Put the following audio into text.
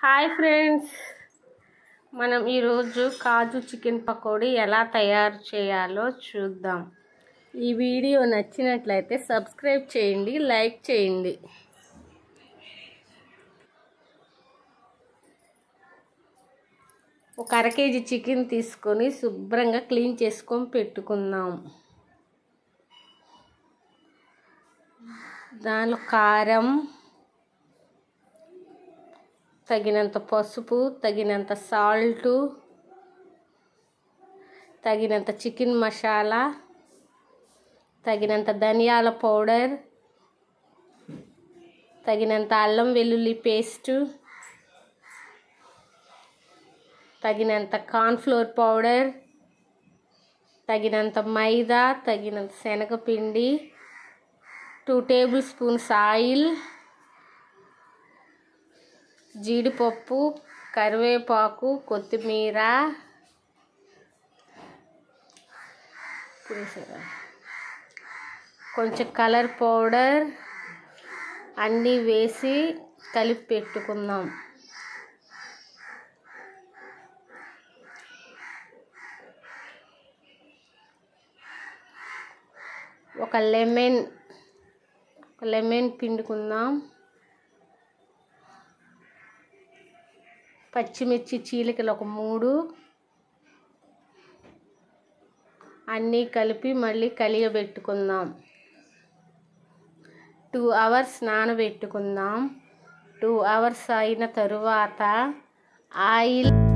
hi friends మనం ఈరోజు కాజు chicken pakodi ఎలా తయారు చేయాలో చూద్దాం ఈ వీడియో నచ్చినట్లయితే సబ్స్క్రైబ్ చేయండి లైక్ చేయండి ఒక అర కేజీ చికెన్ తీసుకొని శుభ్రంగా క్లీన్ చేసుకొని పెట్టుకుందాం దానిలో కారం తగినంత పసుపు తగినంత సాల్టు తగినంత చికెన్ మసాలా తగినంత ధనియాల పౌడర్ తగినంత అల్లం వెల్లుల్లి పేస్టు తగినంత కార్న్ఫ్లోర్ పౌడర్ తగినంత మైదా తగినంత శనగపిండి టూ టేబుల్ స్పూన్స్ ఆయిల్ జీడిపప్పు కరివేపాకు కొత్తిమీర కొంచెం కలర్ పౌడర్ అన్నీ వేసి కలిపి పెట్టుకుందాం ఒక లెమన్ ఒక లెమన్ పిండుకుందాం పచ్చిమిర్చి చీలికలు ఒక మూడు అన్నీ కలిపి మళ్ళీ కలియబెట్టుకుందాం టూ అవర్స్ నానబెట్టుకుందాం టూ అవర్స్ అయిన తరువాత ఆయిల్